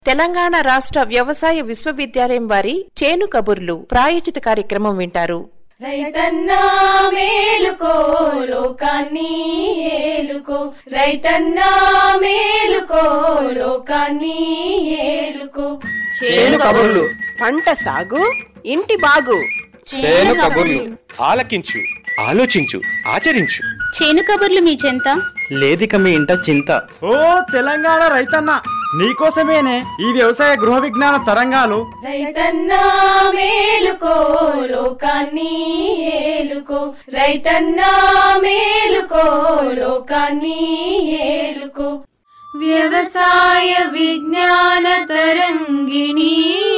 తెలంగాణ రాష్ట్ర వ్యవసాయ విశ్వవిద్యాలయం వారి చేను కబుర్లు ప్రాయోజిత కార్యక్రమం వింటారు రైతన్నా మేలుకో లోకాన్ని ఏలుకో రైతన్నా మేలుకో లోకాన్ని ఏలుకో చేను కబుర్లు పంట సాగు ఇంటి బాగు చేను కబుర్లు ఆలకించు ఆలోచించు ఆచరించు చేను కబుర్లు మీ చెంత లేదిక మీ ఇంట చింత ఓ తెలంగాణ రైతన్న నీకోసమేనే ఈ వ్యవసాయ గృహ విజ్ఞాన తరంగాలు రైతన్నా మేలుకో లోకాన్ని ఏలుకో రైతన్నా మేలుకో లోకాన్ని ఏలుకో వ్యవసాయ విజ్ఞాన తరంగిణి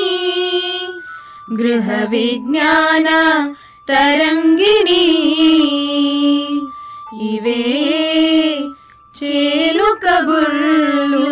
గృహ విజ్ఞాన తరంగిణి ఇవే చేలు కబుర్లు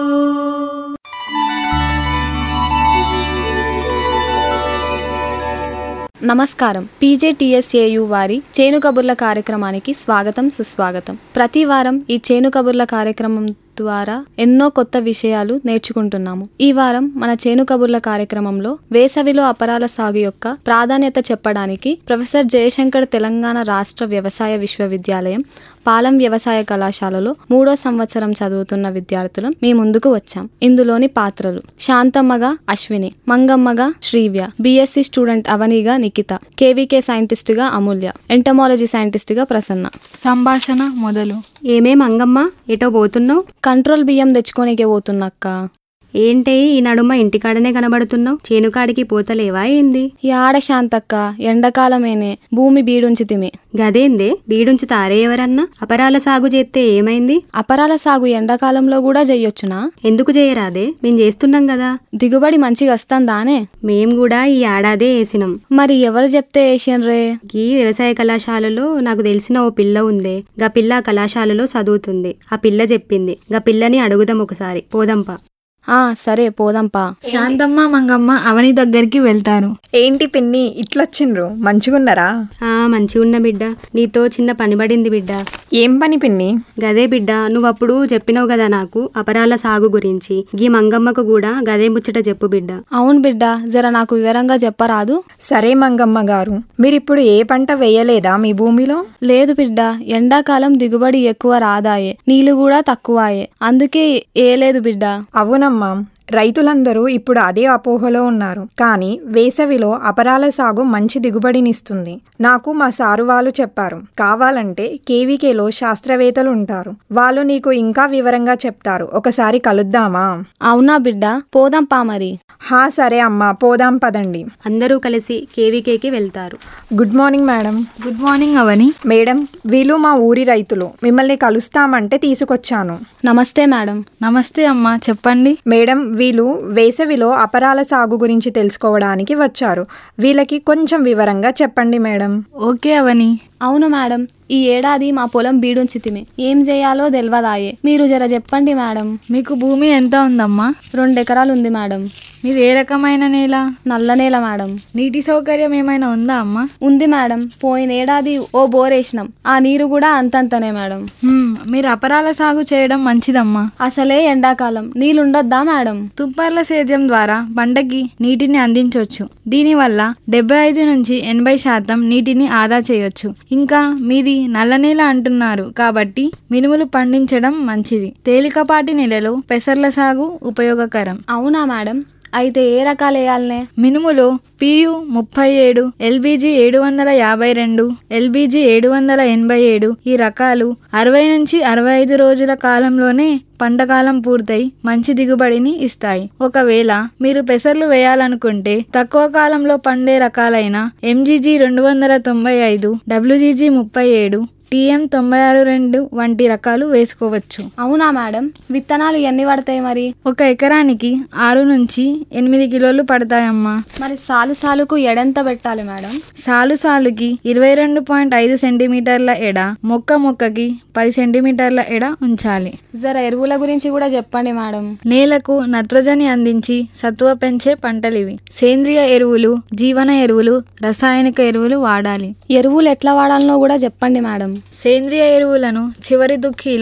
నమస్కారం పీజేటీఎస్ఏయు వారి చేను కబుర్ల కార్యక్రమానికి స్వాగతం సుస్వాగతం ప్రతి వారం ఈ చేను కబుర్ల కార్యక్రమం ద్వారా ఎన్నో కొత్త విషయాలు నేర్చుకుంటున్నాము ఈ వారం మన చేను కబుర్ల కార్యక్రమంలో వేసవిలో అపరాల సాగు యొక్క ప్రాధాన్యత చెప్పడానికి ప్రొఫెసర్ జయశంకర్ తెలంగాణ రాష్ట్ర వ్యవసాయ విశ్వవిద్యాలయం పాలెం వ్యవసాయ కళాశాలలో మూడో సంవత్సరం చదువుతున్న విద్యార్థులం మీ ముందుకు వచ్చాం ఇందులోని పాత్రలు శాంతమ్మగా అశ్విని మంగమ్మగా శ్రీవ్య బిఎస్సి స్టూడెంట్ అవనిగా నిఖిత కేవీకే సైంటిస్ట్ గా అమూల్య ఎంటమాలజీ సైంటిస్ట్ గా ప్రసన్న సంభాషణ మొదలు ఏమేం అంగమ్మ ఎటో పోతున్నావు కంట్రోల్ బియ్యం తెచ్చుకోనికే పోతున్నక్క ఏంటే ఈ నడుమ ఇంటికాడనే కనబడుతున్నావు చేనుకాడికి పోతలేవా ఏంది యాడ శాంతక్క ఎండాకాలమేనే భూమి బీడుంచితిమి గదేందే బీడుంచి తారే ఎవరన్నా అపరాల సాగు చేస్తే ఏమైంది అపరాల సాగు ఎండాకాలంలో కూడా చెయ్యొచ్చునా ఎందుకు చేయరాదే మేం చేస్తున్నాం కదా దిగుబడి మంచిగా వస్తుందానే మేం కూడా ఈ ఏడాదే వేసినాం మరి ఎవరు చెప్తే రే ఈ వ్యవసాయ కళాశాలలో నాకు తెలిసిన ఓ పిల్ల ఉందే గా పిల్ల ఆ కళాశాలలో చదువుతుంది ఆ పిల్ల చెప్పింది గా పిల్లని అడుగుదాం ఒకసారి పోదంపా ఆ సరే పోదాంపా శాంతమ్మ మంగమ్మ అవని దగ్గరికి వెళ్తారు ఏంటి పిన్ని ఇట్లొచ్చిండ్రు మంచిగున్నారా ఆ మంచిగున్న బిడ్డ నీతో చిన్న పని పడింది బిడ్డ ఏం పని పిన్ని గదే బిడ్డ నువ్వప్పుడు చెప్పినావు కదా నాకు అపరాల సాగు గురించి గీ మంగమ్మకు కూడా గదే ముచ్చట చెప్పు బిడ్డ అవును బిడ్డ జర నాకు వివరంగా చెప్పరాదు సరే మంగమ్మ గారు మీరిప్పుడు ఏ పంట వేయలేదా మీ భూమిలో లేదు బిడ్డ ఎండాకాలం దిగుబడి ఎక్కువ రాదాయే నీళ్లు కూడా తక్కువాయే అందుకే ఏలేదు బిడ్డ అవునమ్మా రైతులందరూ ఇప్పుడు అదే అపోహలో ఉన్నారు కానీ వేసవిలో అపరాల సాగు మంచి దిగుబడినిస్తుంది నాకు మా సారు వాళ్ళు చెప్పారు కావాలంటే కేవీకేలో శాస్త్రవేత్తలు ఉంటారు వాళ్ళు నీకు ఇంకా వివరంగా చెప్తారు ఒకసారి కలుద్దామా అవునా బిడ్డ పోదాంపా మరి హా సరే అమ్మా పోదాం పదండి అందరూ కలిసి కేవీకేకి వెళ్తారు good morning madam good morning Avani madam వీళ్ళు మా ఊరి రైతులు మిమ్మల్ని కలుస్తామంటే తీసుకొచ్చాను నమస్తే మేడం నమస్తే అమ్మా చెప్పండి మేడం వీళ్ళు వేసవిలో అపరాల సాగు గురించి తెలుసుకోవడానికి వచ్చారు వీళ్ళకి కొంచెం వివరంగా చెప్పండి మేడం ఓకే అవని అవును మేడం ఈ ఏడాది మా పొలం బీడుంచితిమి ఏం చేయాలో తెలియదాయే మీరు జర చెప్పండి మేడం మీకు భూమి ఎంత ఉందమ్మా రెండు ఎకరాలు ఉంది మేడం మీది ఏ రకమైన నేల నల్ల నేల మేడం నీటి సౌకర్యం ఏమైనా ఉందా అమ్మా ఉంది మేడం పోయిన ఏడాది ఓ బోర్ వేసినాం ఆ నీరు కూడా అంతంతనే మేడం హ్మ్, మీరు అపరాల సాగు చేయడం మంచిదమ్మా అసలే ఎండాకాలం నీళ్ళుండొద్దా మేడం తుప్పర్ల సేద్యం ద్వారా పంటకి నీటిని అందించవచ్చు దీనివల్ల డెబ్బై ఐదు నుంచి ఎనభై శాతం నీటిని ఆదా చేయొచ్చు ఇంకా మీది నల్లనేల అంటున్నారు కాబట్టి మినుములు పండించడం మంచిది తేలికపాటి నెలలో పెసర్ల సాగు ఉపయోగకరం అవునా మేడం అయితే ఏ రకాలు వేయాలనే మినుములో పియు ముప్పై ఏడు ఎల్బీజీ ఏడు వందల యాభై రెండు ఎల్బీజీ ఏడు వందల ఎనభై ఏడు ఈ రకాలు అరవై నుంచి అరవై ఐదు రోజుల కాలంలోనే పంటకాలం పూర్తయి మంచి దిగుబడిని ఇస్తాయి ఒకవేళ మీరు పెసర్లు వేయాలనుకుంటే తక్కువ కాలంలో పండే రకాలైన ఎంజీజీ రెండు వందల తొంభై ఐదు డబ్ల్యూజీజీ ముప్పై ఏడు టీఎం తొంభై ఆరు రెండు వంటి రకాలు వేసుకోవచ్చు అవునా మేడం విత్తనాలు ఎన్ని పడతాయి మరి ఒక ఎకరానికి ఆరు నుంచి ఎనిమిది కిలోలు పడతాయమ్మా మరి సాలు సాలుకు ఎడెంత పెట్టాలి మేడం సాలు సాలుకి ఇరవై రెండు పాయింట్ ఐదు సెంటీమీటర్ల ఎడ మొక్క మొక్కకి పది సెంటీమీటర్ల ఎడ ఉంచాలి జర ఎరువుల గురించి కూడా చెప్పండి మేడం నేలకు నత్రజని అందించి సత్వ పెంచే పంటలివి సేంద్రియ ఎరువులు జీవన ఎరువులు రసాయనిక ఎరువులు వాడాలి ఎరువులు ఎట్లా వాడాలనో కూడా చెప్పండి మేడం సేంద్రియ ఎరువులను చివరి దుక్కిలో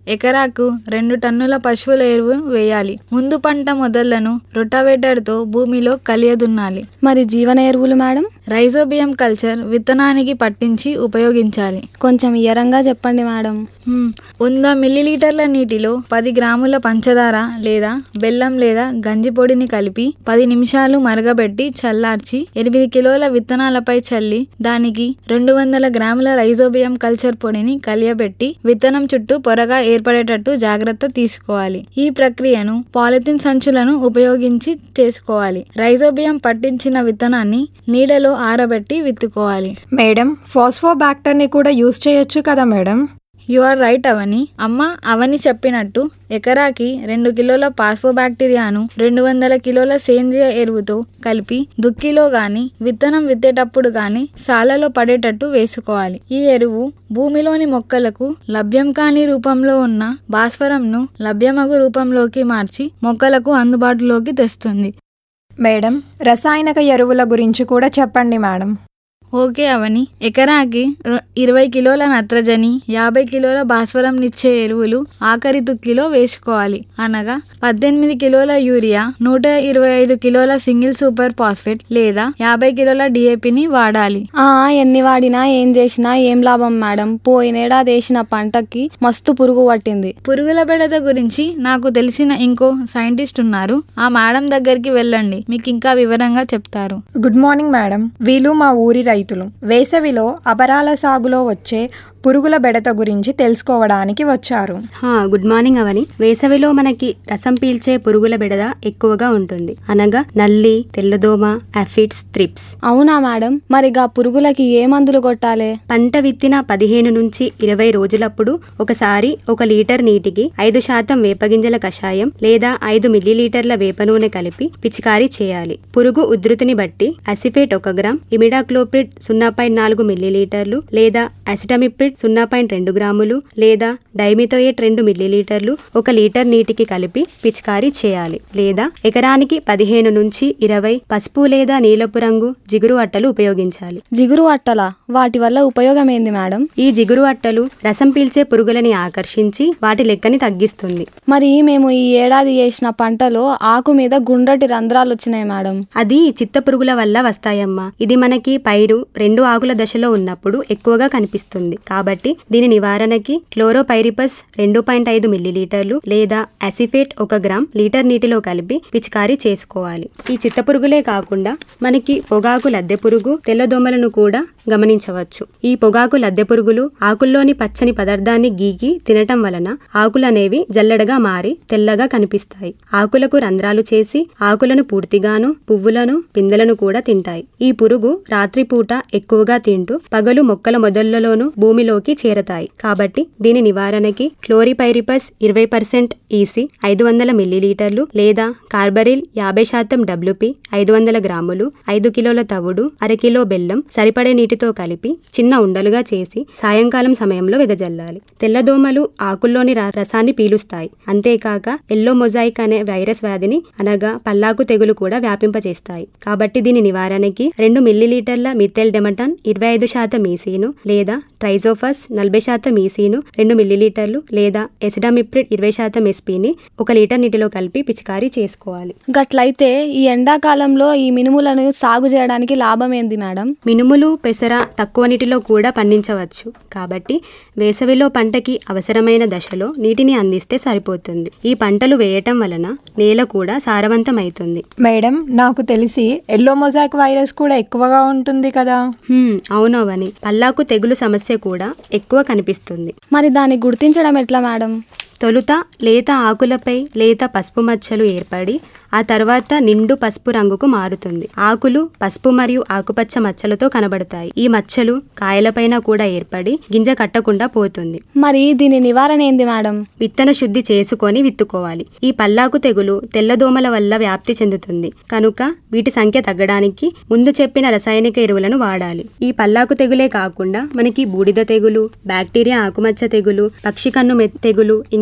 ఎకరాకు రెండు టన్నుల పశువుల ఎరువు వేయాలి ముందు పంట మొదళ్లను రొటావేటర్తో భూమిలో కలియదున్నాలి మరి జీవన ఎరువులు మేడం రైజోబియం కల్చర్ విత్తనానికి పట్టించి ఉపయోగించాలి కొంచెం ఇయరంగా చెప్పండి మేడం మ్మ్. వంద మిల్లీలీటర్ల నీటిలో పది గ్రాముల పంచదార లేదా బెల్లం లేదా గంజి పొడిని కలిపి పది నిమిషాలు మరగబెట్టి చల్లార్చి ఎనిమిది కిలోల విత్తనాలపై చల్లి దానికి రెండు వందల గ్రాముల రైజోబియం కల్చర్ పొడిని కలియబెట్టి విత్తనం చుట్టూ పొరగా ఏర్పడేటట్టు జాగ్రత్త తీసుకోవాలి ఈ ప్రక్రియను పాలిథిన్ సంచులను ఉపయోగించి చేసుకోవాలి రైజోబియం పట్టించిన విత్తనాన్ని నీడలో ఆరబెట్టి విత్తుకోవాలి మేడం ఫాస్ఫోబాక్టర్ని కూడా యూజ్ చేయొచ్చు కదా madam you are right Avani అమ్మ అవని చెప్పినట్టు ఎకరాకి రెండు కిలోల పాస్పోబాక్టీరియాను రెండు వందల కిలోల సేంద్రియ ఎరువుతో కలిపి దుక్కిలో గాని విత్తనం విత్తేటప్పుడు గాని సాలలో పడేటట్టు వేసుకోవాలి ఈ ఎరువు భూమిలోని మొక్కలకు లభ్యం కాని రూపంలో ఉన్న భాస్వరంను లభ్యమగు రూపంలోకి మార్చి మొక్కలకు అందుబాటులోకి తెస్తుంది మేడం రసాయనిక ఎరువుల గురించి కూడా చెప్పండి మేడం ఓకే అవని ఎకరాకి ర- ఇరవై కిలోల నత్రజని యాభై కిలోల భాస్వరంనిచ్చే ఎరువులు ఆఖరి దుక్కిలో వేసుకోవాలి అనగా పద్దెనిమిది కిలోల యూరియా నూట ఇరవై ఐదు కిలోల సింగిల్ సూపర్ ఫాస్ఫేట్ లేదా యాభై కిలోల డిఏపిని వాడాలి ఆ ఎన్ని వాడినా ఏం చేసినా ఏం లాభం మేడం పోయినేడాది వేసిన పంటకి మస్తు పురుగు పట్టింది పురుగుల బెడద గురించి నాకు తెలిసిన ఇంకో సైంటిస్ట్ ఉన్నారు ఆ మేడం దగ్గరికి వెళ్ళండి మీకు ఇంకా వివరంగా చెప్తారు గుడ్ మార్నింగ్ మేడం వీళ్ళు మా ఊరి రైతులు వేసవిలో అపరాల సాగులో వచ్చే పురుగుల బెడత గురించి తెలుసుకోవడానికి వచ్చారు హా, గుడ్ మార్నింగ్ అవని వేసవిలో మనకి రసం పీల్చే పురుగుల బెడద ఎక్కువగా ఉంటుంది అనగా నల్లి తెల్లదోమ అఫిడ్స్ త్రిప్స్ అవునా మేడం మరి గా పురుగులకి ఏ మందులు కొట్టాలి పంట విత్తిన పదిహేను నుంచి ఇరవై రోజులప్పుడు ఒకసారి ఒక లీటర్ నీటికి ఐదు శాతం వేపగింజల కషాయం లేదా ఐదు మిల్లీలీటర్ల వేప నూనె కలిపి పిచికారీ చేయాలి పురుగు ఉధృతిని బట్టి అసిఫేట్ ఒక గ్రామ్ ఇమిడాక్లోప్రిడ్ సున్నా పాయింట్ నాలుగు మిల్లీలీటర్లు లేదా అసిటమిప్రిడ్ సున్నా పాయింట్ రెండు గ్రాములు లేదా డైమిథోయేట్ రెండు మిల్లీలీటర్లు ఒక లీటర్ నీటికి కలిపి పిచికారీ చేయాలి లేదా ఎకరానికి పదిహేను నుంచి ఇరవై పసుపు లేదా నీలపు రంగు జిగురు అట్టలు ఉపయోగించాలి జిగురు అట్టలా వాటి వల్ల ఉపయోగం ఏంది మేడం ఈ జిగురు అట్టలు రసం పీల్చే పురుగులని ఆకర్షించి వాటి లెక్కని తగ్గిస్తుంది మరి మేము ఈ ఏడాది చేసిన పంటలో ఆకు మీద గుండ్రటి రంధ్రాలు వచ్చినాయి మేడం అది చిత్త పురుగుల వల్ల వస్తాయమ్మా ఇది మనకి పైరు రెండు ఆకుల దశలో ఉన్నప్పుడు ఎక్కువగా కనిపిస్తుంది కాబట్టి దీని నివారణకి క్లోరోపైరిపస్ రెండు పాయింట్ ఐదు మిల్లీలీటర్లు లేదా అసిఫేట్ ఒక గ్రామ్ లీటర్ నీటిలో కలిపి పిచికారీ చేసుకోవాలి ఈ చిత్త పురుగులే కాకుండా మనకి పొగాకు లద్దె పురుగు తెల్లదోమలను కూడా గమనించవచ్చు ఈ పొగాకు లద్దె పురుగులు ఆకుల్లోని పచ్చని పదార్థాన్ని గీకి తినటం వలన ఆకులనేవి జల్లెడగా మారి తెల్లగా కనిపిస్తాయి ఆకులకు రంధ్రాలు చేసి ఆకులను పూర్తిగాను పువ్వులను పిందెలను కూడా తింటాయి ఈ పురుగు రాత్రిపూట ఎక్కువగా తింటూ పగలు మొక్కల మొదళ్లలోనూ భూమిలోకి చేరతాయి కాబట్టి దీని నివారణకి క్లోరిపైరిపస్ ఇరవై పర్సెంట్ ఈసీ ఐదు వందల మిల్లీలీటర్లు లేదా కార్బరిల్ యాభై శాతం డబ్ల్యూపీ ఐదు వందల గ్రాములు ఐదు కిలోల తవుడు అరకిలో బెల్లం సరిపడే నీటితో కలిపి చిన్న ఉండలుగా చేసి సాయంకాలం సమయంలో వెదజల్లాలి తెల్లదోమలు ఆకుల్లోని ర- రసాన్ని పీలుస్తాయి అంతేకాక ఎల్లో మొజాయిక్ అనే వైరస్ వ్యాధిని అనగా పల్లాకు తెగులు కూడా వ్యాపింపచేస్తాయి కాబట్టి దీని నివారణకి రెండు మిల్లీలీటర్ల మిథెల్ డెమటాన్ ఇరవై ఐదు శాతం ఈసీను లేదా ట్రైజోఫస్ నలభై శాతం ఈసీను రెండు మిల్లీలీటర్లు లేదా ఎసిడామిప్రిడ్ ఇరవై శాతం ఎస్పీని ఒక లీటర్ నీటిలో కలిపి పిచికారీ చేసుకోవాలి గట్లయితే ఈ ఎండాకాలంలో ఈ మినుములను సాగు చేయడానికి లాభం ఏంది మేడం మినుములు పెసర తక్కువ నీటిలో కూడా పండించవచ్చు కాబట్టి వేసవిలో పంటకి అవసరమైన దశలో నీటిని అందిస్తే సరిపోతుంది ఈ పంటలు వేయటం వలన నేల కూడా సారవంతమవుతుంది మేడం నాకు తెలిసి ఎల్లో మొజాక్ వైరస్ కూడా ఎక్కువగా ఉంటుంది కదా హ్మ్, అవును అవని పల్లాకు తెగులు సమస్య కూడా ఎక్కువ కనిపిస్తుంది మరి దాన్ని గుర్తించడం ఎట్లా మేడం తొలుత లేత ఆకులపై లేత పసుపు మచ్చలు ఏర్పడి ఆ తర్వాత నిండు పసుపు రంగుకు మారుతుంది ఆకులు పసుపు మరియు ఆకుపచ్చ మచ్చలతో కనబడతాయి ఈ మచ్చలు కాయలపైన కూడా ఏర్పడి గింజ కట్టకుండా పోతుంది మరి దీని నివారణ ఏంది మేడం విత్తన శుద్ధి చేసుకొని విత్తుకోవాలి ఈ పల్లాకు తెగులు తెల్లదోమల వల్ల వ్యాప్తి చెందుతుంది కనుక వీటి సంఖ్య తగ్గడానికి ముందు చెప్పిన రసాయనిక ఎరువులను వాడాలి ఈ పల్లాకు తెగులే కాకుండా మనకి బూడిద తెగులు బ్యాక్టీరియా ఆకుమచ్చ తెగులు పక్షి కన్ను మె- తెగులు ఇంకా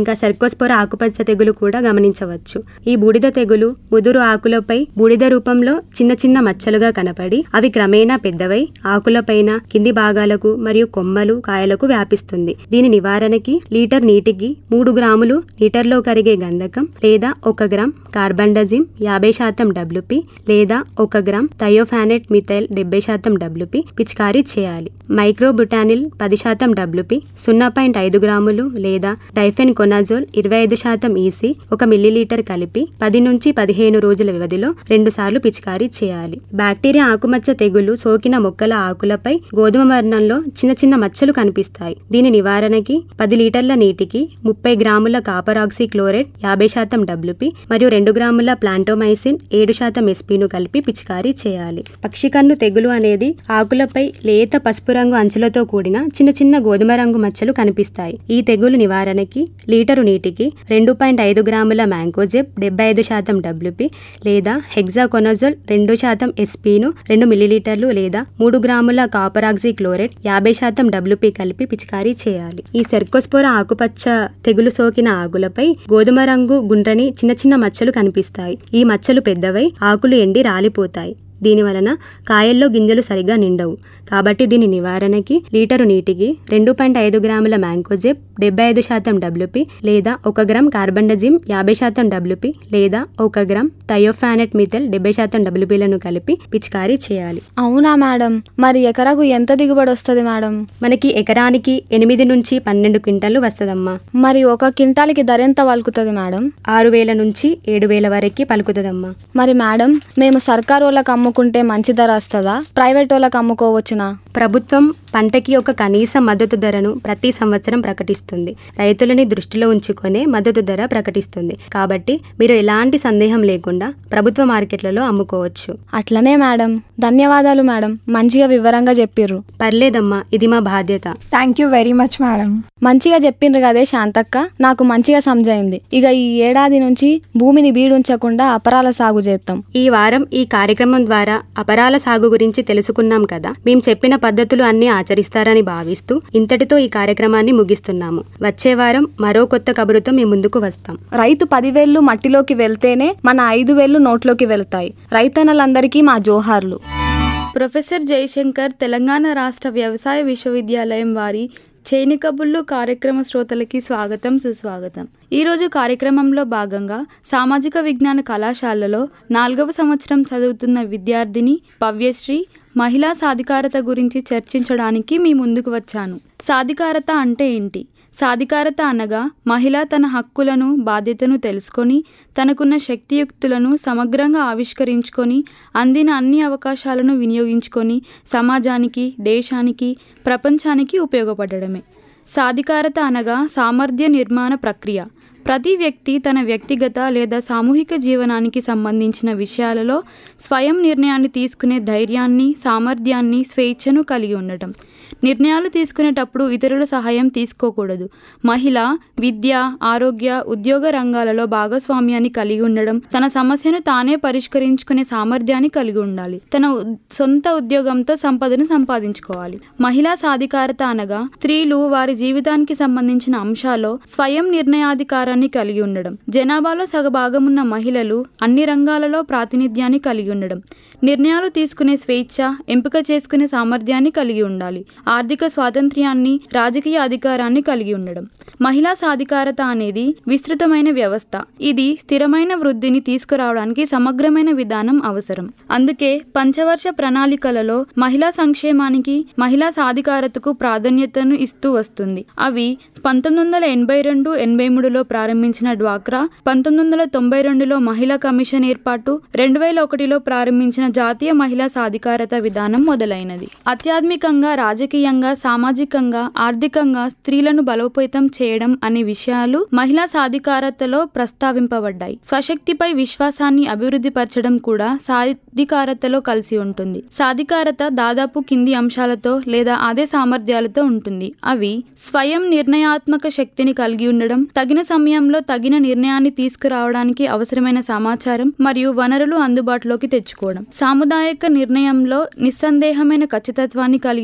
ఇంకా సెర్కోస్పోర ఆకుపచ్చ తెగులు కూడా గమనించవచ్చు ఈ బూడిద తెగులు ముదురు ఆకులపై బూడిద రూపంలో చిన్న చిన్న మచ్చలుగా కనపడి అవి క్రమేణా పెద్దవై ఆకులపైన కింది భాగాలకు మరియు కొమ్మలు కాయలకు వ్యాపిస్తుంది దీని నివారణకి లీటర్ నీటికి మూడు గ్రాములు లీటర్లో కరిగే గంధకం లేదా ఒక గ్రామ్ కార్బండజిమ్ యాభై శాతం డబ్ల్యూపీ లేదా ఒక గ్రామ్ థయోఫానెట్ మిథైల్ డెబ్బై శాతం డబ్ల్యూపీ పిచికారీ చేయాలి మైక్రోబుటానిల్ పది శాతం డబ్ల్యూపీ సున్నా పాయింట్ ఐదు గ్రాములు లేదా డైఫెన్ కొనాజోల్ ఇరవై ఐదు శాతం ఈసీ ఒక మిల్లీలీటర్ కలిపి పది నుంచి పదిహేను రోజుల వ్యవధిలో రెండు సార్లు పిచికారీ చేయాలి బ్యాక్టీరియా ఆకుమచ్చ తెగులు సోకిన మొక్కల ఆకులపై గోధుమ వర్ణంలో చిన్న చిన్న మచ్చలు కనిపిస్తాయి దీని నివారణకి పది లీటర్ల నీటికి ముప్పై గ్రాముల కాపర్ ఆక్సీ క్లోరైడ్ యాభై శాతం డబ్ల్యూపీ మరియు రెండు గ్రాముల ప్లాంటోమైసిన్ ఏడు శాతం ఎస్పీను కలిపి పిచికారీ చేయాలి పక్షికన్ను తెగులు అనేది ఆకులపై లేత పసుపు రంగు అంచులతో కూడిన చిన్న చిన్న గోధుమ రంగు మచ్చలు కనిపిస్తాయి ఈ తెగులు నివారణకి లీటరు నీటికి రెండు పాయింట్ ఐదు గ్రాముల మ్యాంకోజెబ్ డెబ్బై ఐదు శాతం డబ్ల్యూపీ లేదా హెగ్జాకొనజోల్ రెండు శాతం ఎస్పీను రెండు మిల్లీలీటర్లు లేదా మూడు గ్రాముల కాపరాక్సీ క్లోరైడ్ యాభై శాతం డబ్ల్యూపీ కలిపి పిచికారీ చేయాలి ఈ సెర్కోస్పోర ఆకుపచ్చ తెగులు సోకిన ఆకులపై గోధుమ రంగు గుండ్రని చిన్న చిన్న మచ్చలు కనిపిస్తాయి ఈ మచ్చలు పెద్దవై ఆకులు ఎండి రాలిపోతాయి దీని వలన కాయల్లో గింజలు సరిగా నిండవు కాబట్టి దీని నివారణకి లీటరు నీటికి రెండు పాయింట్ ఐదు గ్రాముల మ్యాంకోజెబ్ డెబ్బై ఐదు శాతం డబ్ల్యూపీ లేదా ఒక గ్రామ్ కార్బండజిమ్ యాభై శాతం డబ్ల్యూపీ లేదా ఒక గ్రామ్ థయోఫానెట్ మిథెల్ డెబ్బై శాతం డబ్ల్యూపీలను కలిపి పిచికారీ చేయాలి అవునా మేడం మరి ఎకరకు ఎంత దిగుబడి వస్తుంది మేడం మనకి ఎకరానికి ఎనిమిది నుంచి పన్నెండు క్వింటాలు వస్తుందమ్మా మరి ఒక క్వింటాల్కి ధర ఎంత పలుకుతుంది మేడం ఆరు వేల నుంచి ఏడు వేల వరకు పలుకుతుందమ్మా మరి మేడం మేము సర్కారు వాళ్ళకి అమ్ముకుంటే మంచి ధర వస్తుందా ప్రైవేట్ వాళ్ళకి అమ్ముకోవచ్చునా ప్రభుత్వం పంటకి ఒక కనీస మద్దతు ధరను ప్రతి సంవత్సరం ప్రకటిస్తుంది రైతులని దృష్టిలో ఉంచుకొనే మద్దతు ధర ప్రకటిస్తుంది కాబట్టి మీరు ఎలాంటి సందేహం లేకుండా ప్రభుత్వ మార్కెట్లలో అమ్ముకోవచ్చు అట్లనే మేడం ధన్యవాదాలు మేడం మంచిగా వివరంగా చెప్పిర్రు పర్లేదమ్మా ఇది మా బాధ్యత thank you very much madam మంచిగా చెప్పిండ్రు కదే శాంతక్క నాకు మంచిగా సమజైంది ఇక ఈ ఏడాది నుంచి భూమిని బీడుంచకుండా అపరాల సాగు చేస్తాం ఈ వారం ఈ కార్యక్రమం ద్వారా అపరాల సాగు గురించి తెలుసుకున్నాం కదా మేము చెప్పిన పద్ధతులు అన్ని ఆచరిస్తారని భావిస్తూ ఇంతటితో ఈ కార్యక్రమాన్ని ముగిస్తున్నాము వచ్చే వారం మరో కొత్త కబురుతో మీ ముందుకు వస్తాం రైతు పదివేళ్ళు మట్టిలోకి వెళ్తేనే మన ఐదు వేళ్ళు నోట్లోకి వెళ్తాయి రైతన్నలందరికీ మా జోహార్లు ప్రొఫెసర్ జయశంకర్ తెలంగాణ రాష్ట్ర వ్యవసాయ విశ్వవిద్యాలయం వారి చేని కబుర్లు కార్యక్రమ శ్రోతలకి స్వాగతం సుస్వాగతం ఈరోజు కార్యక్రమంలో భాగంగా సామాజిక విజ్ఞాన కళాశాలలో నాలుగవ సంవత్సరం చదువుతున్న విద్యార్థిని భవ్యశ్రీ మహిళా సాధికారత గురించి చర్చించడానికి మీ ముందుకు వచ్చాను సాధికారత అంటే ఏంటి సాధికారత అనగా మహిళ తన హక్కులను బాధ్యతను తెలుసుకొని తనకున్న శక్తియుక్తులను సమగ్రంగా ఆవిష్కరించుకొని అందిన అన్ని అవకాశాలను వినియోగించుకొని సమాజానికి దేశానికి ప్రపంచానికి ఉపయోగపడడమే సాధికారత అనగా సామర్థ్య నిర్మాణ ప్రక్రియ ప్రతి వ్యక్తి తన వ్యక్తిగత లేదా సామూహిక జీవనానికి సంబంధించిన విషయాలలో స్వయం నిర్ణయాన్ని తీసుకునే ధైర్యాన్ని సామర్థ్యాన్ని స్వేచ్ఛను కలిగి ఉండటం నిర్ణయాలు తీసుకునేటప్పుడు ఇతరుల సహాయం తీసుకోకూడదు మహిళ విద్య ఆరోగ్య ఉద్యోగ రంగాలలో భాగస్వామ్యాన్ని కలిగి ఉండడం తన సమస్యను తానే పరిష్కరించుకునే సామర్థ్యాన్ని కలిగి ఉండాలి తన ఉ- సొంత ఉద్యోగంతో సంపదను సంపాదించుకోవాలి మహిళా సాధికారత అనగా స్త్రీలు వారి జీవితానికి సంబంధించిన అంశాల్లో స్వయం నిర్ణయాధికారాన్ని కలిగి ఉండడం జనాభాలో సగభాగమున్న మహిళలు అన్ని రంగాలలో ప్రాతినిధ్యాన్ని కలిగి ఉండడం నిర్ణయాలు తీసుకునే స్వేచ్ఛ ఎంపిక చేసుకునే సామర్థ్యాన్ని కలిగి ఉండాలి ఆర్థిక స్వాతంత్ర్యాన్ని రాజకీయ అధికారాన్ని కలిగి ఉండడం మహిళా సాధికారత అనేది విస్తృతమైన వ్యవస్థ ఇది స్థిరమైన వృద్ధిని తీసుకురావడానికి సమగ్రమైన విధానం అవసరం అందుకే పంచవర్ష ప్రణాళికలలో మహిళా సంక్షేమానికి మహిళా సాధికారతకు ప్రాధాన్యతను ఇస్తూ వస్తుంది అవి పంతొమ్మిది వందల ఎనభై రెండు ఎనభై మూడులో ప్రారంభించిన డ్వాక్రా పంతొమ్మిది వందల తొంభై రెండులో మహిళా కమిషన్ ఏర్పాటు రెండు వేల ఒకటిలో ప్రారంభించిన జాతీయ మహిళా సాధికారత విధానం మొదలైనది ఆధ్యాత్మికంగా రాజకీయంగా సామాజికంగా ఆర్థికంగా స్త్రీలను బలోపేతం చేయడం అనే విషయాలు మహిళా సాధికారతలో ప్రస్తావింపబడ్డాయి స్వశక్తిపై విశ్వాసాన్ని అభివృద్ధి పరచడం కూడా సాధికారతలో కలిసి ఉంటుంది సాధికారత దాదాపు కింది అంశాలతో లేదా అదే సామర్థ్యాలతో ఉంటుంది అవి స్వయం నిర్ణయాత్మక శక్తిని కలిగి ఉండడం తగిన సమయంలో తగిన నిర్ణయాన్ని తీసుకురావడానికి అవసరమైన సమాచారం మరియు వనరులు అందుబాటులోకి తెచ్చుకోవడం సాముదాయక నిర్ణయంలో నిస్సందేహమైన ఖచ్చితత్వాన్ని కలిగి ఉండడం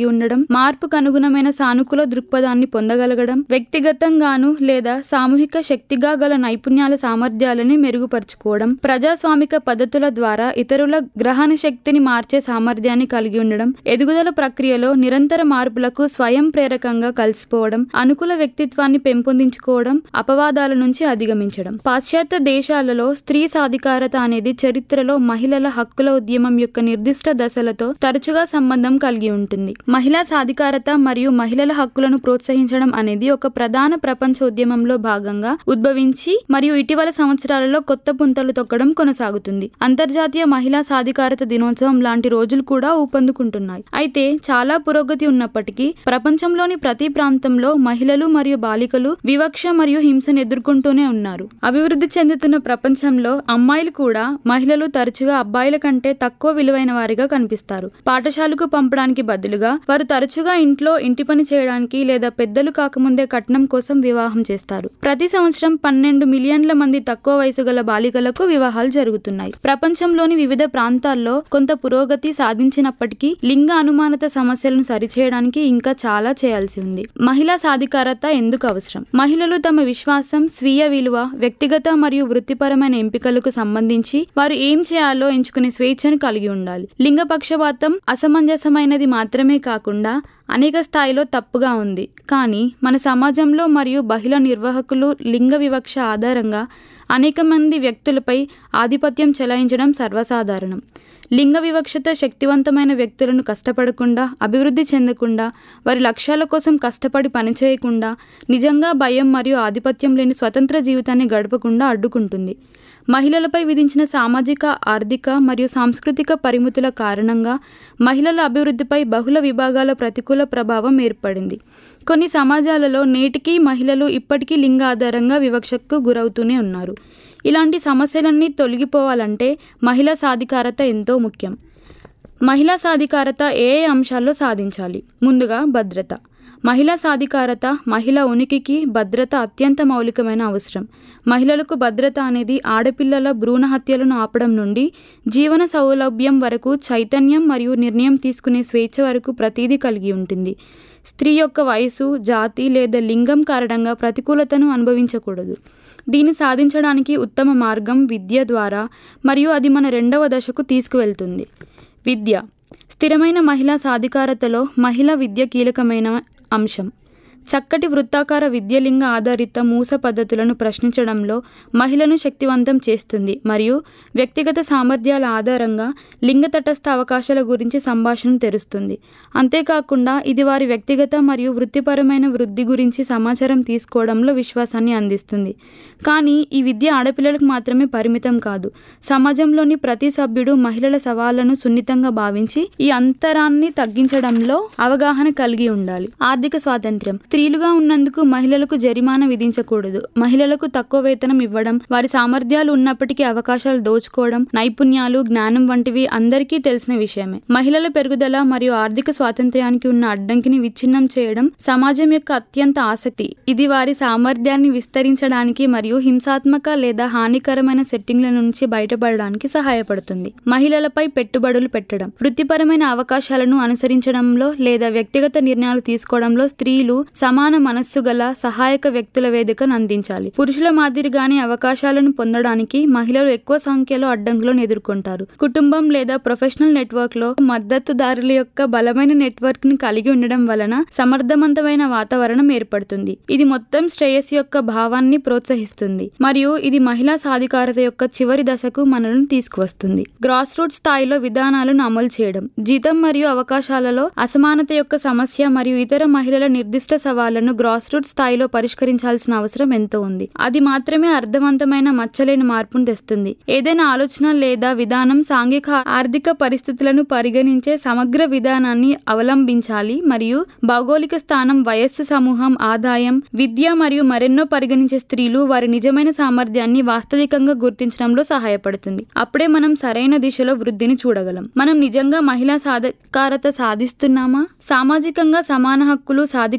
మార్పుకు అనుగుణమైన సానుకూల దృక్పథాన్ని పొందగలగడం వ్యక్తిగతంగాను లేదా సామూహిక శక్తిగా గల నైపుణ్యాల సామర్థ్యాలని మెరుగుపరుచుకోవడం ప్రజాస్వామిక పద్ధతుల ద్వారా ఇతరుల గ్రహణ శక్తిని మార్చే సామర్థ్యాన్ని కలిగి ఉండడం ఎదుగుదల ప్రక్రియలో నిరంతర మార్పులకు స్వయం ప్రేరకంగా కలిసిపోవడం అనుకూల వ్యక్తిత్వాన్ని పెంపొందించుకోవడం అపవాదాల నుంచి అధిగమించడం పాశ్చాత్య దేశాలలో స్త్రీ సాధికారత అనేది చరిత్రలో మహిళల హక్కుల ఉద్యమం యొక్క నిర్దిష్ట దశలతో తరచుగా సంబంధం కలిగి ఉంటుంది మహిళా సాధికారత మరియు మహిళల హక్కులను ప్రోత్సహించడం అనేది ఒక ప్రధాన ప్రపంచ ఉద్యమంలో భాగంగా ఉద్భవించి మరియు ఇటీవల సంవత్సరాలలో కొత్త పుంతలు తొక్కడం కొనసాగుతుంది అంతర్జాతీయ మహిళా సాధికారత దినోత్సవం లాంటి రోజులు కూడా ఊపందుకుంటున్నాయి అయితే చాలా పురోగతి ఉన్నప్పటికీ ప్రపంచంలోని ప్రతి ప్రాంతంలో మహిళలు మరియు బాలికలు వివక్ష మరియు హింసను ఎదుర్కొంటూనే ఉన్నారు అభివృద్ధి చెందుతున్న ప్రపంచంలో అమ్మాయిలు కూడా మహిళలు తరచుగా అబ్బాయిల కంటే తక్కువ విలువైన వారిగా కనిపిస్తారు పాఠశాలకు పంపడానికి బదులుగా వారు తరచుగా ఇంట్లో ఇంటి పని చేయడానికి లేదా పెద్దలు కాకముందే కట్నం కోసం వివాహం చేస్తారు ప్రతి సంవత్సరం పన్నెండు మిలియన్ల మంది తక్కువ వయసు గల బాలికలకు వివాహాలు జరుగుతున్నాయి ప్రపంచంలోని వివిధ ప్రాంతాల్లో కొంత పురోగతి సాధించినప్పటికీ లింగ అనుమానత సమస్యలను సరిచేయడానికి ఇంకా చాలా చేయాల్సి ఉంది మహిళా సాధికారత ఎందుకు అవసరం మహిళలు తమ విశ్వాసం స్వీయ విలువ వ్యక్తిగత మరియు వృత్తిపరమైన ఎంపికలకు సంబంధించి వారు ఏం చేయాలో ఎంచుకునే స్వేచ్ఛను కలిగి ఉండాలి లింగ పక్షపాతం అసమంజసమైనది మాత్రమే కాకుండా అనేక స్థాయిలో తప్పుగా ఉంది కానీ మన సమాజంలో మరియు బహిళ నిర్వాహకులు లింగ వివక్ష ఆధారంగా అనేక మంది వ్యక్తులపై ఆధిపత్యం చెలాయించడం సర్వసాధారణం లింగ వివక్షత శక్తివంతమైన వ్యక్తులను కష్టపడకుండా అభివృద్ధి చెందకుండా వారి లక్ష్యాల కోసం కష్టపడి పనిచేయకుండా నిజంగా భయం మరియు ఆధిపత్యం లేని స్వతంత్ర జీవితాన్ని గడపకుండా అడ్డుకుంటుంది మహిళలపై విధించిన సామాజిక ఆర్థిక మరియు సాంస్కృతిక పరిమితుల కారణంగా మహిళల అభివృద్ధిపై బహుళ విభాగాల ప్రతికూల ప్రభావం ఏర్పడింది కొన్ని సమాజాలలో నేటికీ మహిళలు ఇప్పటికీ లింగ ఆధారంగా వివక్షకు గురవుతూనే ఉన్నారు ఇలాంటి సమస్యలన్నీ తొలగిపోవాలంటే మహిళా సాధికారత ఎంతో ముఖ్యం మహిళా సాధికారత ఏ ఏ అంశాల్లో సాధించాలి ముందుగా భద్రత మహిళా సాధికారత మహిళ ఉనికికి భద్రత అత్యంత మౌలికమైన అవసరం మహిళలకు భద్రత అనేది ఆడపిల్లల భ్రూణ హత్యలను ఆపడం నుండి జీవన సౌలభ్యం వరకు చైతన్యం మరియు నిర్ణయం తీసుకునే స్వేచ్ఛ వరకు ప్రతీదీ కలిగి ఉంటుంది స్త్రీ యొక్క వయసు జాతి లేదా లింగం కారణంగా ప్రతికూలతను అనుభవించకూడదు దీన్ని సాధించడానికి ఉత్తమ మార్గం విద్య ద్వారా మరియు అది మన రెండవ దశకు తీసుకువెళ్తుంది విద్య స్థిరమైన మహిళా సాధికారతలో మహిళా విద్య కీలకమైన అంశం చక్కటి వృత్తాకార విద్యలింగ ఆధారిత మూస పద్ధతులను ప్రశ్నించడంలో మహిళను శక్తివంతం చేస్తుంది మరియు వ్యక్తిగత సామర్థ్యాల ఆధారంగా లింగ తటస్థ అవకాశాల గురించి సంభాషణ తెరుస్తుంది అంతేకాకుండా ఇది వారి వ్యక్తిగత మరియు వృత్తిపరమైన వృద్ధి గురించి సమాచారం తీసుకోవడంలో విశ్వాసాన్ని అందిస్తుంది కానీ ఈ విద్య ఆడపిల్లలకు మాత్రమే పరిమితం కాదు సమాజంలోని ప్రతి సభ్యుడు మహిళల సవాళ్లను సున్నితంగా భావించి ఈ అంతరాన్ని తగ్గించడంలో అవగాహన కలిగి ఉండాలి ఆర్థిక స్వాతంత్ర్యం స్త్రీలుగా ఉన్నందుకు మహిళలకు జరిమానా విధించకూడదు మహిళలకు తక్కువ వేతనం ఇవ్వడం వారి సామర్థ్యాలు ఉన్నప్పటికీ అవకాశాలు దోచుకోవడం నైపుణ్యాలు జ్ఞానం వంటివి అందరికీ తెలిసిన విషయమే మహిళల పెరుగుదల మరియు ఆర్థిక స్వాతంత్ర్యానికి ఉన్న అడ్డంకిని విచ్ఛిన్నం చేయడం సమాజం యొక్క అత్యంత ఆసక్తి ఇది వారి సామర్థ్యాన్ని విస్తరించడానికి మరియు హింసాత్మక లేదా హానికరమైన సెట్టింగ్ల నుంచి బయటపడడానికి సహాయపడుతుంది మహిళలపై పెట్టుబడులు పెట్టడం వృత్తిపరమైన అవకాశాలను అనుసరించడంలో లేదా వ్యక్తిగత నిర్ణయాలు తీసుకోవడంలో స్త్రీలు సమాన మనస్సు గల సహాయక వ్యక్తుల వేదికను అందించాలి పురుషుల మాదిరిగానే అవకాశాలను పొందడానికి మహిళలు ఎక్కువ సంఖ్యలో అడ్డంకులను ఎదుర్కొంటారు కుటుంబం లేదా ప్రొఫెషనల్ నెట్వర్క్ లో మద్దతుదారుల యొక్క బలమైన నెట్వర్క్ ని కలిగి ఉండడం వలన సమర్థవంతమైన వాతావరణం ఏర్పడుతుంది ఇది మొత్తం శ్రేయస్సు యొక్క భావాన్ని ప్రోత్సహిస్తుంది మరియు ఇది మహిళా సాధికారత యొక్క చివరి దశకు మనల్ని తీసుకువస్తుంది గ్రాస్ రూట్ స్థాయిలో విధానాలను అమలు చేయడం జీతం మరియు అవకాశాలలో అసమానత యొక్క సమస్య మరియు ఇతర మహిళల నిర్దిష్ట సవాళ్లను గ్రాస్ రూట్ స్థాయిలో పరిష్కరించాల్సిన అవసరం ఎంతో ఉంది అది మాత్రమే అర్థవంతమైన మచ్చలేని మార్పును తెస్తుంది ఏదైనా ఆలోచన లేదా విధానం సాంఘిక ఆర్థిక పరిస్థితులను పరిగణించే సమగ్ర విధానాన్ని అవలంబించాలి మరియు భౌగోళిక స్థానం వయస్సు సమూహం ఆదాయం విద్య మరియు మరెన్నో పరిగణించే స్త్రీలు వారి నిజమైన సామర్థ్యాన్ని వాస్తవికంగా గుర్తించడంలో సహాయపడుతుంది అప్పుడే మనం సరైన దిశలో వృద్ధిని చూడగలం మనం నిజంగా మహిళా సాధికారత సాధిస్తున్నామా సామాజికంగా సమాన హక్కులు సాధికారత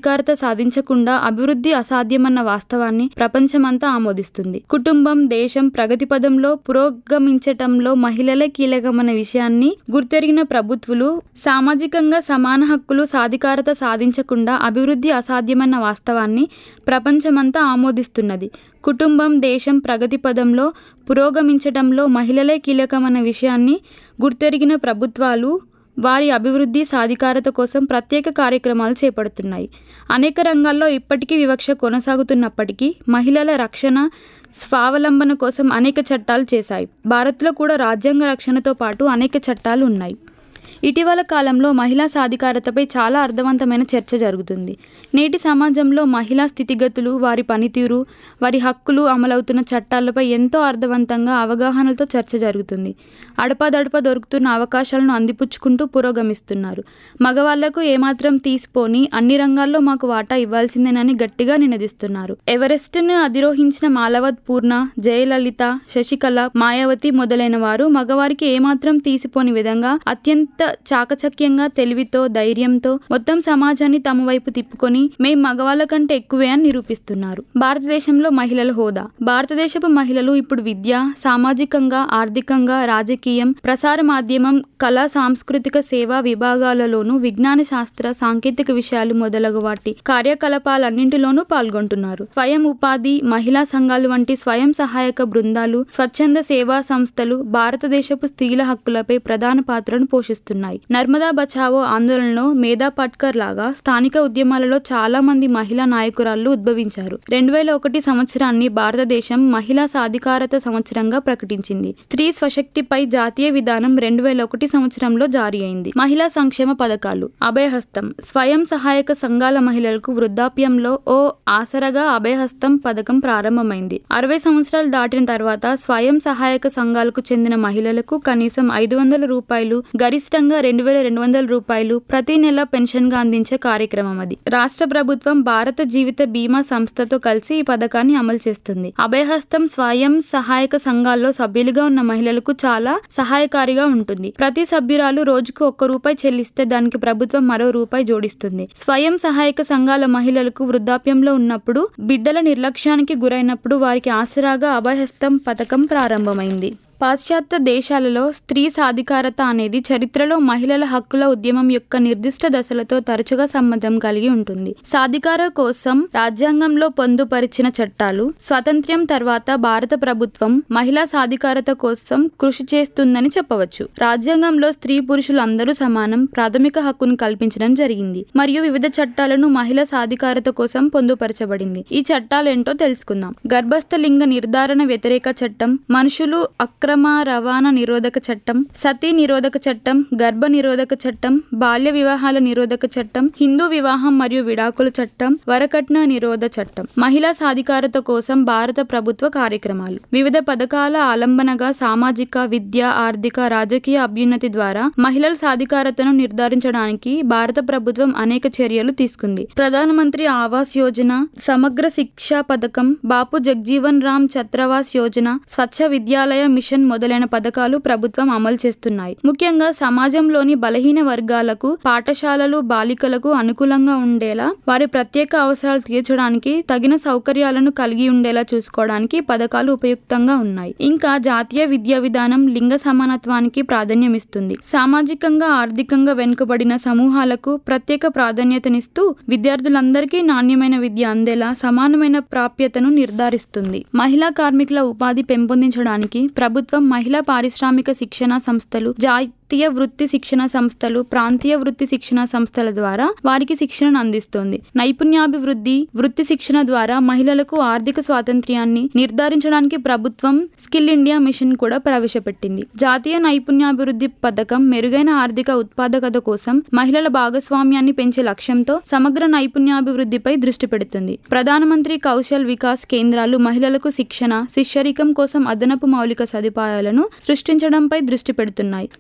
సాధించకుండా అభివృద్ధి అసాధ్యమన్న వాస్తవాన్ని ప్రపంచమంతా ఆమోదిస్తుంది కుటుంబం దేశం ప్రగతి పదంలో పురోగమించటంలో మహిళలే కీలకమైన విషయాన్ని గుర్తెరిగిన ప్రభుత్వాలు సామాజికంగా సమాన హక్కులు సాధికారత సాధించకుండా అభివృద్ధి అసాధ్యమన్న వాస్తవాన్ని ప్రపంచమంతా ఆమోదిస్తున్నది కుటుంబం దేశం ప్రగతి పదంలో పురోగమించటంలో మహిళలే కీలకమైన విషయాన్ని గుర్తెరిగిన ప్రభుత్వాలు వారి అభివృద్ధి సాధికారత కోసం ప్రత్యేక కార్యక్రమాలు చేపడుతున్నాయి అనేక రంగాల్లో ఇప్పటికీ వివక్ష కొనసాగుతున్నప్పటికీ మహిళల రక్షణ స్వావలంబన కోసం అనేక చట్టాలు చేశాయి భారత్లో కూడా రాజ్యాంగ రక్షణతో పాటు అనేక చట్టాలు ఉన్నాయి ఇటీవల కాలంలో మహిళా సాధికారతపై చాలా అర్థవంతమైన చర్చ జరుగుతుంది నేటి సమాజంలో మహిళా స్థితిగతులు వారి పనితీరు వారి హక్కులు అమలవుతున్న చట్టాలపై ఎంతో అర్థవంతంగా అవగాహనలతో చర్చ జరుగుతుంది అడపాదడప దొరుకుతున్న అవకాశాలను అందిపుచ్చుకుంటూ పురోగమిస్తున్నారు మగవాళ్లకు ఏమాత్రం తీసిపోని అన్ని రంగాల్లో మాకు వాటా ఇవ్వాల్సిందేనని గట్టిగా నినదిస్తున్నారు ఎవరెస్ట్ను అధిరోహించిన మాలవత్ పూర్ణ జయలలిత శశికళ మాయావతి మొదలైన వారు మగవారికి ఏమాత్రం తీసిపోని విధంగా అత్యంత చాకచక్యంగా తెలివితో ధైర్యంతో మొత్తం సమాజాన్ని తమ వైపు తిప్పుకొని మేం మగవాళ్ళ కంటే ఎక్కువే అని నిరూపిస్తున్నారు భారతదేశంలో మహిళల హోదా భారతదేశపు మహిళలు ఇప్పుడు విద్య సామాజికంగా ఆర్థికంగా రాజకీయం ప్రసార మాధ్యమం కళా సాంస్కృతిక సేవా విభాగాలలోనూ విజ్ఞాన శాస్త్ర సాంకేతిక విషయాలు మొదలగు వాటి కార్యకలాపాలన్నింటిలోనూ పాల్గొంటున్నారు స్వయం ఉపాధి మహిళా సంఘాలు వంటి స్వయం సహాయక బృందాలు స్వచ్ఛంద సేవా సంస్థలు భారతదేశపు స్త్రీల హక్కులపై ప్రధాన పాత్రను పోషిస్తున్నాయి నర్మదా బచావో ఆందోళనలో మేధా పట్కర్ లాగా స్థానిక ఉద్యమాలలో చాలా మంది మహిళా నాయకురాళ్లు ఉద్భవించారు రెండు వేల ఒకటి సంవత్సరాన్ని భారతదేశం మహిళా సాధికారత సంవత్సరంగా ప్రకటించింది స్త్రీ స్వశక్తిపై జాతీయ విధానం రెండు వేల ఒకటి సంవత్సరంలో జారీ అయింది మహిళా సంక్షేమ పథకాలు అభయహస్తం స్వయం సహాయక సంఘాల మహిళలకు వృద్ధాప్యంలో ఓ ఆసరగా అభయహస్తం పథకం ప్రారంభమైంది అరవై సంవత్సరాలు దాటిన తర్వాత స్వయం సహాయక సంఘాలకు చెందిన మహిళలకు కనీసం ఐదు వందల రూపాయలు గరిష్టంగా రెండు వేల రెండు వందల రూపాయలు ప్రతి నెల పెన్షన్ గా అందించే కార్యక్రమం అది రాష్ట్ర ప్రభుత్వం భారత జీవిత బీమా సంస్థతో కలిసి ఈ పథకాన్ని అమలు చేస్తుంది అభయహస్తం స్వయం సహాయక సంఘాల్లో సభ్యులుగా ఉన్న మహిళలకు చాలా సహాయకారిగా ఉంటుంది ప్రతి సభ్యురాలు రోజుకు ఒక్క రూపాయి చెల్లిస్తే దానికి ప్రభుత్వం మరో రూపాయి జోడిస్తుంది స్వయం సహాయక సంఘాల మహిళలకు వృద్ధాప్యంలో ఉన్నప్పుడు బిడ్డల నిర్లక్ష్యానికి గురైనప్పుడు వారికి ఆసరాగా అభయహస్తం పథకం ప్రారంభమైంది పాశ్చాత్య దేశాలలో స్త్రీ సాధికారత అనేది చరిత్రలో మహిళల హక్కుల ఉద్యమం యొక్క నిర్దిష్ట దశలతో తరచుగా సంబంధం కలిగి ఉంటుంది సాధికార కోసం రాజ్యాంగంలో పొందుపరిచిన చట్టాలు స్వాతంత్ర్యం తర్వాత భారత ప్రభుత్వం మహిళా సాధికారత కోసం కృషి చేస్తుందని చెప్పవచ్చు రాజ్యాంగంలో స్త్రీ పురుషులు అందరూ సమానం ప్రాథమిక హక్కును కల్పించడం జరిగింది మరియు వివిధ చట్టాలను మహిళా సాధికారత కోసం పొందుపరచబడింది ఈ చట్టాలేంటో తెలుసుకుందాం గర్భస్థ లింగ నిర్ధారణ వ్యతిరేక చట్టం మనుషులు అక్రమ రవాణా నిరోధక చట్టం సతీ నిరోధక చట్టం గర్భ నిరోధక చట్టం బాల్య వివాహాల నిరోధక చట్టం హిందూ వివాహం మరియు విడాకుల చట్టం వరకట్న నిరోధ చట్టం మహిళా సాధికారత కోసం భారత ప్రభుత్వ కార్యక్రమాలు వివిధ పథకాల ఆలంబనగా సామాజిక విద్య ఆర్థిక రాజకీయ అభ్యున్నతి ద్వారా మహిళల సాధికారతను నిర్ధారించడానికి భారత ప్రభుత్వం అనేక చర్యలు తీసుకుంది ప్రధానమంత్రి ఆవాస్ యోజన సమగ్ర శిక్షా పథకం బాపు జగ్జీవన్ రామ్ ఛత్రవాస్ యోజన స్వచ్ఛ విద్యాలయ మిషన్ మొదలైన పథకాలు ప్రభుత్వం అమలు చేస్తున్నాయి ముఖ్యంగా సమాజంలోని బలహీన వర్గాలకు పాఠశాలలు బాలికలకు అనుకూలంగా ఉండేలా వారి ప్రత్యేక అవసరాలు తీర్చడానికి తగిన సౌకర్యాలను కలిగి ఉండేలా చూసుకోవడానికి ఈ పథకాలు ఉపయుక్తంగా ఉన్నాయి ఇంకా జాతీయ విద్యా విధానం లింగ సమానత్వానికి ప్రాధాన్యమిస్తుంది సామాజికంగా ఆర్థికంగా వెనుకబడిన సమూహాలకు ప్రత్యేక ప్రాధాన్యతనిస్తూ విద్యార్థులందరికీ నాణ్యమైన విద్య అందేలా సమానమైన ప్రాప్యతను నిర్ధారిస్తుంది మహిళా కార్మికుల ఉపాధి పెంపొందించడానికి ప్రభుత్వం మహిళా పారిశ్రామిక శిక్షణ సంస్థలు జాతీయ వృత్తి శిక్షణ సంస్థలు ప్రాంతీయ వృత్తి శిక్షణ సంస్థల ద్వారా వారికి శిక్షణను అందిస్తోంది నైపుణ్యాభివృద్ధి వృత్తి శిక్షణ ద్వారా మహిళలకు ఆర్థిక స్వాతంత్ర్యాన్ని నిర్ధారించడానికి ప్రభుత్వం స్కిల్ ఇండియా మిషన్ కూడా ప్రవేశపెట్టింది జాతీయ నైపుణ్యాభివృద్ధి పథకం మెరుగైన ఆర్థిక ఉత్పాదకత కోసం మహిళల భాగస్వామ్యాన్ని పెంచే లక్ష్యంతో సమగ్ర నైపుణ్యాభివృద్ధిపై దృష్టి పెడుతుంది ప్రధానమంత్రి కౌశల్ వికాస్ కేంద్రాలు మహిళలకు శిక్షణ శిష్యరికం కోసం అదనపు మౌలిక సదుపాయాలను సృష్టించడంపై దృష్టి పెడుతున్నాయి సౌకర్య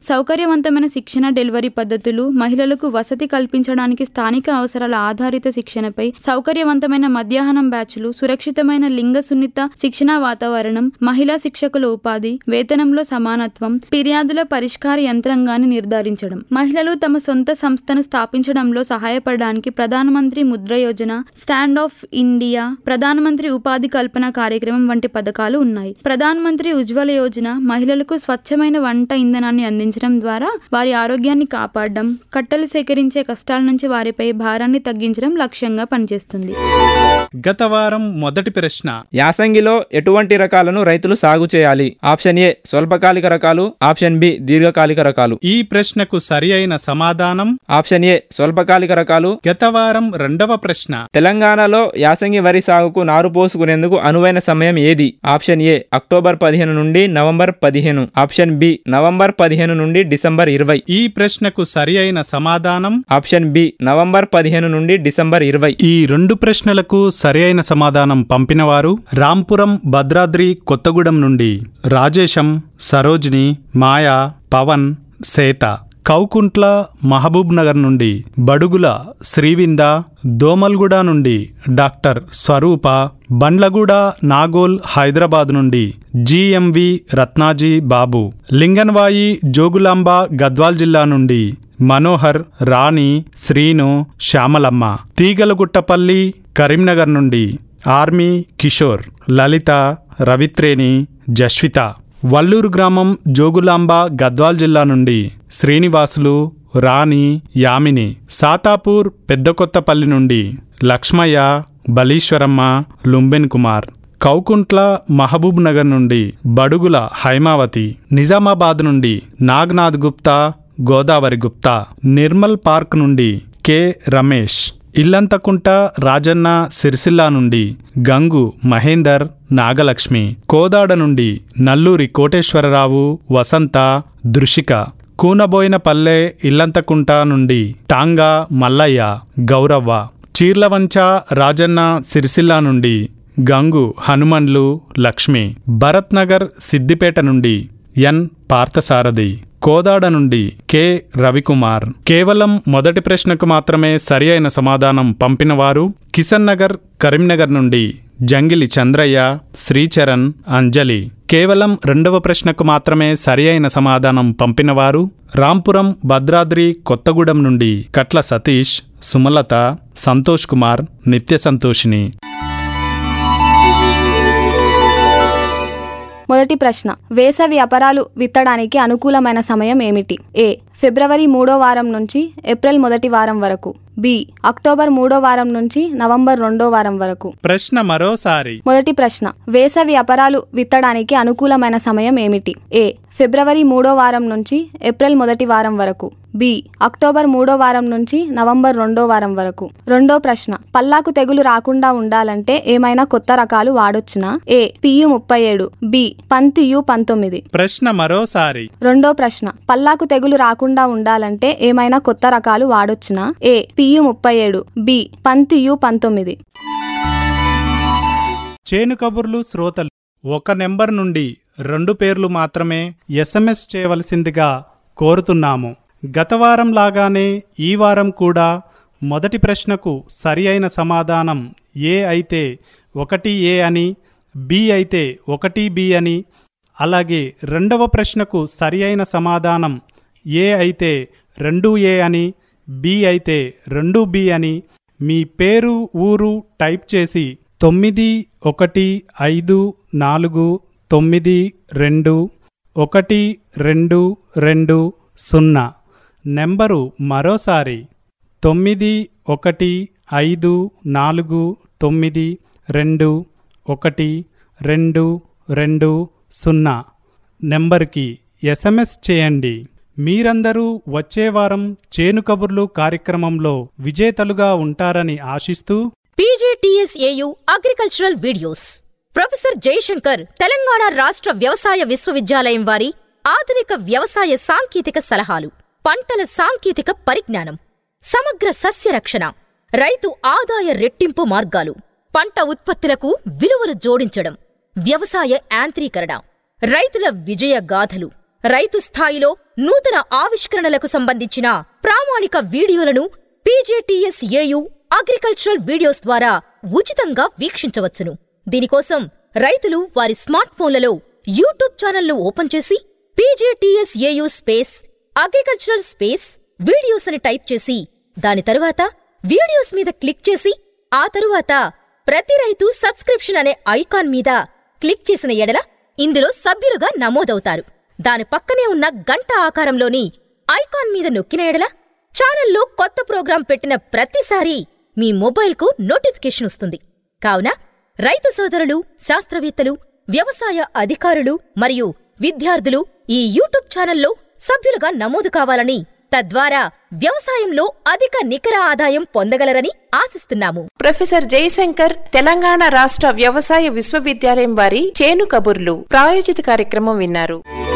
సౌకర్యవంతమైన శిక్షణ డెలివరీ పద్ధతులు మహిళలకు వసతి కల్పించడానికి స్థానిక అవసరాల ఆధారిత శిక్షణపై సౌకర్యవంతమైన మధ్యాహ్నం బ్యాచ్లు సురక్షితమైన లింగ సున్నిత శిక్షణా వాతావరణం మహిళా శిక్షకుల ఉపాధి వేతనంలో సమానత్వం ఫిర్యాదుల పరిష్కార యంత్రాంగాన్ని నిర్ధారించడం మహిళలు తమ సొంత సంస్థను స్థాపించడంలో సహాయపడడానికి ప్రధానమంత్రి ముద్ర యోజన స్టాండ్ ఆఫ్ ఇండియా ప్రధానమంత్రి ఉపాధి కల్పన కార్యక్రమం వంటి పథకాలు ఉన్నాయి ప్రధానమంత్రి ఉజ్వల యోజన మహిళలకు స్వచ్ఛమైన వంట ఇంధనాన్ని అందించడం ద్వారా వారి ఆరోగ్యాన్ని కాపాడడం కట్టెలు సేకరించే కష్టాల నుంచి వారిపై భారాన్ని తగ్గించడం లక్ష్యంగా పనిచేస్తుంది గత వారం మొదటి ప్రశ్న యాసంగిలో ఎటువంటి రకాలను రైతులు సాగు చేయాలి ఆప్షన్ ఏ స్వల్పకాలిక రకాలు ఆప్షన్ బి దీర్ఘకాలిక రకాలు ఈ ప్రశ్నకు సరి అయిన సమాధానం ఆప్షన్ ఏ స్వల్పకాలిక రకాలు గత వారం రెండవ ప్రశ్న తెలంగాణలో యాసంగి వరి సాగుకు నారు పోసుకునేందుకు అనువైన సమయం ఏది ఆప్షన్ ఏ అక్టోబర్ పదిహేను నుండి నవంబర్ పదిహేను ఆప్షన్ బి నవంబర్ పదిహేను నుండి డిసెంబర్ ఇరవై ఈ ప్రశ్నకు సరి అయిన సమాధానం ఆప్షన్ బి నవంబర్ పదిహేను నుండి డిసెంబర్ ఇరవై ఈ రెండు ప్రశ్నలకు సరి అయిన సమాధానం పంపినవారు రాంపురం భద్రాద్రి కొత్తగూడెం నుండి రాజేశం సరోజిని మాయా పవన్ సేత కౌకుంట్ల మహబూబ్ నగర్ నుండి బడుగుల శ్రీవింద దోమల్గూడ నుండి డాక్టర్ స్వరూప బండ్లగూడ నాగోల్ హైదరాబాద్ నుండి జిఎంవి రత్నాజీ బాబు లింగన్వాయి జోగులాంబ గద్వాల్ జిల్లా నుండి మనోహర్ రాణి శ్రీను శ్యామలమ్మ తీగలగుట్టపల్లి కరీంనగర్ నుండి ఆర్మీ కిషోర్ లలిత రవిత్రేణి జస్విత వల్లూరు గ్రామం జోగులాంబ గద్వాల్ జిల్లా నుండి శ్రీనివాసులు రాణి యామిని సాతాపూర్ పెద్దకొత్తపల్లి నుండి లక్ష్మయ్య బలీశ్వరమ్మ లుంబెన్ కుమార్ కౌకుంట్ల మహబూబ్ నగర్ నుండి బడుగుల హైమావతి నిజామాబాద్ నుండి నాగ్నాథ్ గుప్తా గోదావరి గుప్తా నిర్మల్ పార్క్ నుండి కె రమేష్ ఇల్లంతకుంట రాజన్న సిరిసిల్ల నుండి గంగు మహేందర్ నాగలక్ష్మి కోదాడ నుండి నల్లూరి కోటేశ్వరరావు వసంత దృషిక కూనబోయిన పల్లె ఇల్లంతకుంట నుండి టాంగా మల్లయ్య గౌరవ్వ చీర్లవంచ రాజన్న సిరిసిల్ల నుండి గంగు హనుమండ్లు లక్ష్మి భరత్ నగర్ సిద్దిపేట నుండి ఎన్ పార్థసారథి కోదాడ నుండి కె రవికుమార్ కేవలం మొదటి ప్రశ్నకు మాత్రమే సరి అయిన సమాధానం పంపినవారు కిషన్ నగర్ కరీంనగర్ నుండి జంగిలి చంద్రయ్య శ్రీచరణ్ అంజలి కేవలం రెండవ ప్రశ్నకు మాత్రమే సరి అయిన సమాధానం పంపినవారు రాంపురం భద్రాద్రి కొత్తగూడెం నుండి కట్ల సతీష్ సుమలత సంతోష్ కుమార్ నిత్య సంతోషిని మొదటి ప్రశ్న వేసవి అపరాలు విత్తడానికి అనుకూలమైన సమయం ఏమిటి ఏ ఫిబ్రవరి మూడో వారం నుంచి ఏప్రిల్ మొదటి వారం వరకు బి అక్టోబర్ మూడో వారం నుంచి నవంబర్ రెండో వారం వరకు ప్రశ్న మరోసారి మొదటి ప్రశ్న వేసవి అపరాలు విత్తడానికి అనుకూలమైన సమయం ఏమిటి ఏ ఫిబ్రవరి మూడో వారం నుంచి ఏప్రిల్ మొదటి వారం వరకు బి అక్టోబర్ మూడో వారం నుంచి నవంబర్ రెండో వారం వరకు రెండో ప్రశ్న పల్లాకు తెగులు రాకుండా ఉండాలంటే ఏమైనా కొత్త రకాలు వాడొచ్చునా ఏ పియు ముప్పై ఏడు బి పంతి యు పంతొమ్మిది ప్రశ్న మరోసారి రెండో ప్రశ్న పల్లాకు తెగులు రాకుండా ఉండాలంటే ఏమైనా కొత్త రకాలు వాడొచ్చునా ఏ పియు ముప్పై ఏడు బి పంతి యు పంతొమ్మిది చేను కబుర్లు శ్రోతలు ఒక నెంబర్ నుండి రెండు పేర్లు మాత్రమే ఎస్ఎంఎస్ చేయవలసిందిగా కోరుతున్నాము గత వారం లాగానే ఈ వారం కూడా మొదటి ప్రశ్నకు సరి అయిన సమాధానం ఏ అయితే ఒకటి ఏ అని బి అయితే ఒకటి బి అని అలాగే రెండవ ప్రశ్నకు సరి అయిన సమాధానం ఏ అయితే రెండు ఏ అని బి అయితే రెండు బి అని మీ పేరు ఊరు టైప్ చేసి తొమ్మిది ఒకటి ఐదు నాలుగు తొమ్మిది రెండు ఒకటి రెండు రెండు సున్నా నెంబరు మరోసారి తొమ్మిది ఒకటి ఐదు నాలుగు తొమ్మిది రెండు ఒకటి రెండు రెండు సున్నా నెంబర్కి ఎస్ఎంఎస్ చేయండి మీరందరూ వచ్చే వారం చేను కబుర్లు కార్యక్రమంలో విజేతలుగా ఉంటారని ఆశిస్తూ PGTSAU agricultural videos professor Jayashankar Telangana రాష్ట్ర వ్యవసాయ విశ్వవిద్యాలయం వారి ఆధునిక వ్యవసాయ సాంకేతిక సలహాలు పంటల సాంకేతిక పరిజ్ఞానం సమగ్ర సస్య రక్షణ రైతు ఆదాయ రెట్టింపు మార్గాలు పంట ఉత్పత్తులకు విలువలు జోడించడం వ్యవసాయ యాంత్రీకరణ రైతుల విజయ గాథలు రైతు స్థాయిలో నూతన ఆవిష్కరణలకు సంబంధించిన ప్రామాణిక వీడియోలను పీజేటీఎస్ ఏయు అగ్రికల్చరల్ వీడియోస్ ద్వారా ఉచితంగా వీక్షించవచ్చును దీనికోసం రైతులు వారి స్మార్ట్ ఫోన్లలో యూట్యూబ్ ఛానల్ను ఓపెన్ చేసి PJTS AU space agricultural space videos అని టైప్ చేసి దాని తరువాత వీడియోస్ మీద క్లిక్ చేసి ఆ తరువాత ప్రతి రైతు సబ్స్క్రిప్షన్ అనే ఐకాన్ మీద క్లిక్ చేసిన ఎడల ఇందులో సభ్యులుగా నమోదవుతారు దాని పక్కనే ఉన్న గంట ఆకారంలోని ఐకాన్ మీద నొక్కిన ఎడల ఛానల్లో కొత్త ప్రోగ్రాం పెట్టిన ప్రతిసారి మీ మొబైల్కు నోటిఫికేషన్ వస్తుంది కావున రైతు సోదరులు శాస్త్రవేత్తలు వ్యవసాయ అధికారులు మరియు విద్యార్థులు ఈ యూట్యూబ్ ఛానల్లో సభ్యులుగా నమోదు కావాలని తద్వారా వ్యవసాయంలో అధిక నికర ఆదాయం పొందగలరని ఆశిస్తున్నాము ప్రొఫెసర్ జయశంకర్ తెలంగాణ రాష్ట్ర వ్యవసాయ విశ్వవిద్యాలయం వారి చేను కబుర్లు ప్రాయోజిత కార్యక్రమం విన్నారు